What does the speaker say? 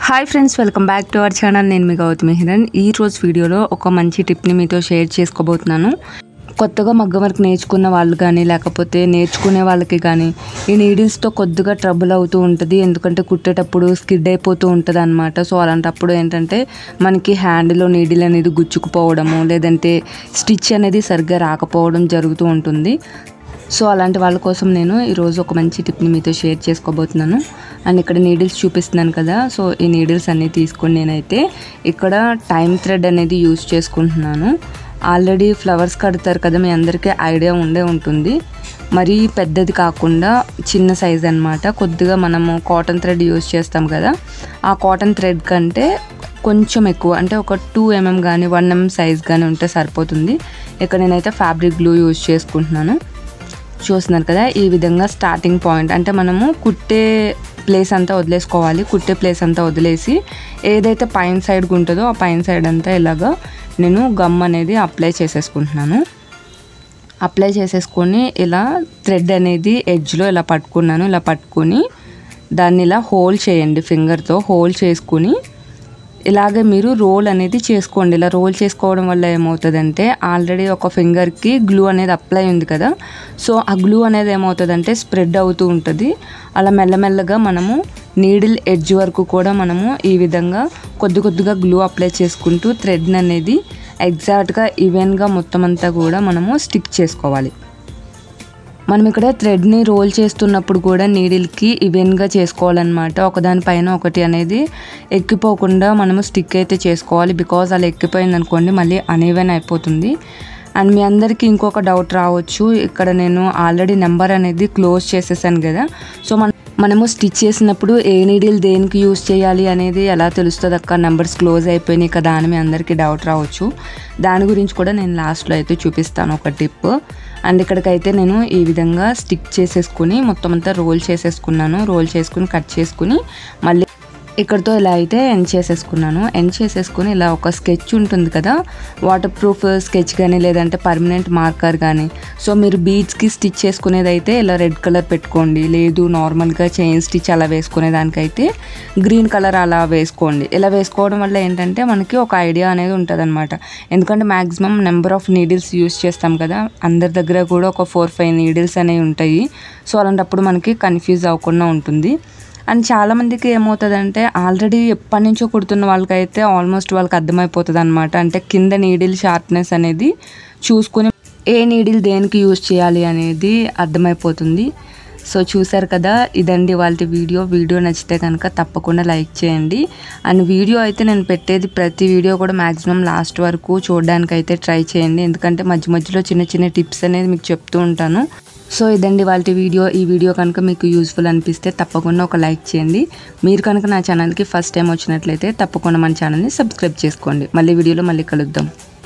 hi friends welcome back to our channel నేను మీ గౌతమి హిరణ్ ఈ రోజు వీడియోలో ఒక మంచి టిప్ని మీతో షేర్ చేసుకోబోతున్నాను కొత్తగా మగ్గం వర్క్ నేర్చుకున్న వాళ్ళు కానీ లేకపోతే నేర్చుకునే వాళ్ళకి కానీ ఈ నీడిల్స్తో కొద్దిగా ట్రబుల్ అవుతూ ఉంటుంది ఎందుకంటే కుట్టేటప్పుడు స్కిడ్ అయిపోతూ ఉంటుంది అనమాట సో అలాంటప్పుడు ఏంటంటే మనకి హ్యాండ్లో నీడిల్ అనేది గుచ్చుకుపోవడము లేదంటే స్టిచ్ అనేది సరిగ్గా రాకపోవడం జరుగుతూ ఉంటుంది సో అలాంటి వాళ్ళ కోసం నేను ఈరోజు ఒక మంచి టిప్ని మీతో షేర్ చేసుకోబోతున్నాను అండ్ ఇక్కడ నీడిల్స్ చూపిస్తున్నాను కదా సో ఈ నీడిల్స్ అన్నీ తీసుకొని నేనైతే ఇక్కడ టైం థ్రెడ్ అనేది యూజ్ చేసుకుంటున్నాను ఆల్రెడీ ఫ్లవర్స్ కడతారు కదా మీ అందరికీ ఐడియా ఉండే ఉంటుంది మరీ పెద్దది కాకుండా చిన్న సైజ్ అన్నమాట కొద్దిగా మనము కాటన్ థ్రెడ్ యూజ్ చేస్తాం కదా ఆ కాటన్ థ్రెడ్ కంటే కొంచెం ఎక్కువ అంటే ఒక టూ ఎంఎం కానీ వన్ ఎంఎం సైజ్ కానీ ఉంటే సరిపోతుంది ఇక్కడ నేనైతే ఫ్యాబ్రిక్ గ్లూ యూజ్ చేసుకుంటున్నాను చూస్తున్నారు కదా ఈ విధంగా స్టార్టింగ్ పాయింట్ అంటే మనము కుట్టే ప్లేస్ అంతా వదిలేసుకోవాలి కుట్టే ప్లేస్ అంతా వదిలేసి ఏదైతే పైన సైడ్కి ఉంటుందో ఆ పైన సైడ్ అంతా ఇలాగా నేను గమ్ అనేది అప్లై చేసేసుకుంటున్నాను అప్లై చేసేసుకొని ఇలా థ్రెడ్ అనేది ఎడ్జ్లో ఇలా పట్టుకున్నాను ఇలా పట్టుకొని దాన్ని ఇలా హోల్ చేయండి ఫింగర్తో హోల్ చేసుకుని ఇలాగే మీరు రోల్ అనేది చేసుకోండి ఇలా రోల్ చేసుకోవడం వల్ల ఏమవుతుందంటే ఆల్రెడీ ఒక ఫింగర్కి గ్లూ అనేది అప్లై ఉంది కదా సో ఆ గ్లూ అనేది ఏమవుతుందంటే స్ప్రెడ్ అవుతూ ఉంటుంది అలా మెల్లమెల్లగా మనము నీడిల్ ఎడ్జ్ వరకు కూడా మనము ఈ విధంగా కొద్ది కొద్దిగా గ్లూ అప్లై చేసుకుంటూ థ్రెడ్ అనేది ఎగ్జాక్ట్గా ఈవెన్గా మొత్తం అంతా కూడా మనము స్టిక్ చేసుకోవాలి మనం ఇక్కడ థ్రెడ్ని రోల్ చేస్తున్నప్పుడు కూడా నీడిల్కి ఈవెన్గా చేసుకోవాలన్నమాట ఒకదానిపైన ఒకటి అనేది ఎక్కిపోకుండా మనము స్టిక్ అయితే చేసుకోవాలి బికాజ్ అలా ఎక్కిపోయింది అనుకోండి మళ్ళీ అనీవెన్ అయిపోతుంది అండ్ మీ అందరికీ ఇంకొక డౌట్ రావచ్చు ఇక్కడ నేను ఆల్రెడీ నెంబర్ అనేది క్లోజ్ చేసేసాను కదా సో మన మనము స్టిచ్ చేసినప్పుడు ఏ నీడిల్ దేనికి యూస్ చేయాలి అనేది ఎలా తెలుస్తుంది అక్క నెంబర్స్ క్లోజ్ అయిపోయినాయి కదా అని మీ అందరికీ డౌట్ రావచ్చు దాని గురించి కూడా నేను లాస్ట్లో అయితే చూపిస్తాను ఒక టిప్ అండ్ ఇక్కడికైతే నేను ఈ విధంగా స్టిక్ చేసేసుకుని మొత్తం అంతా రోల్ చేసేసుకున్నాను రోల్ చేసుకుని కట్ చేసుకుని మళ్ళీ ఇక్కడతో ఇలా అయితే ఎండ్ చేసేసుకున్నాను ఎండ్ చేసేసుకుని ఇలా ఒక స్కెచ్ ఉంటుంది కదా వాటర్ ప్రూఫ్ స్కెచ్ కానీ లేదంటే పర్మనెంట్ మార్కర్ కానీ సో మీరు బీడ్స్కి స్టిచ్ చేసుకునేది అయితే ఇలా రెడ్ కలర్ పెట్టుకోండి లేదు నార్మల్గా చైన్ స్టిచ్ అలా వేసుకునే దానికైతే గ్రీన్ కలర్ అలా వేసుకోండి ఇలా వేసుకోవడం వల్ల ఏంటంటే మనకి ఒక ఐడియా అనేది ఉంటుంది ఎందుకంటే maximum number of needles use చేస్తాం కదా అందరి దగ్గర కూడా ఒక ఫోర్ ఫైవ్ నీడిల్స్ అనేవి ఉంటాయి సో అలాంటప్పుడు మనకి కన్ఫ్యూజ్ అవ్వకుండా ఉంటుంది అండ్ చాలామందికి ఏమవుతుందంటే ఆల్రెడీ ఎప్పటి నుంచో కుడుతున్న వాళ్ళకైతే ఆల్మోస్ట్ వాళ్ళకి అర్థమైపోతుంది అనమాట అంటే కింద నీడిల్ షార్ప్నెస్ అనేది చూసుకుని ఏ నీడిల్ దేనికి యూజ్ చేయాలి అనేది అర్థమైపోతుంది సో చూసారు కదా ఇదండి వాళ్ళ వీడియో వీడియో నచ్చితే కనుక తప్పకుండా లైక్ చేయండి అండ్ వీడియో అయితే నేను పెట్టేది ప్రతి వీడియో కూడా మ్యాక్సిమం లాస్ట్ వరకు చూడడానికి అయితే ట్రై చేయండి ఎందుకంటే మధ్య మధ్యలో చిన్న చిన్న టిప్స్ అనేది మీకు చెప్తూ ఉంటాను సో ఇదండి వాళ్ళ వీడియో ఈ వీడియో కనుక మీకు యూస్ఫుల్ అనిపిస్తే తప్పకుండా ఒక లైక్ చేయండి మీరు కనుక నా ఛానల్కి ఫస్ట్ టైం వచ్చినట్లయితే తప్పకుండా మన ఛానల్ని సబ్స్క్రైబ్ చేసుకోండి మళ్ళీ వీడియోలో మళ్ళీ కలుద్దాం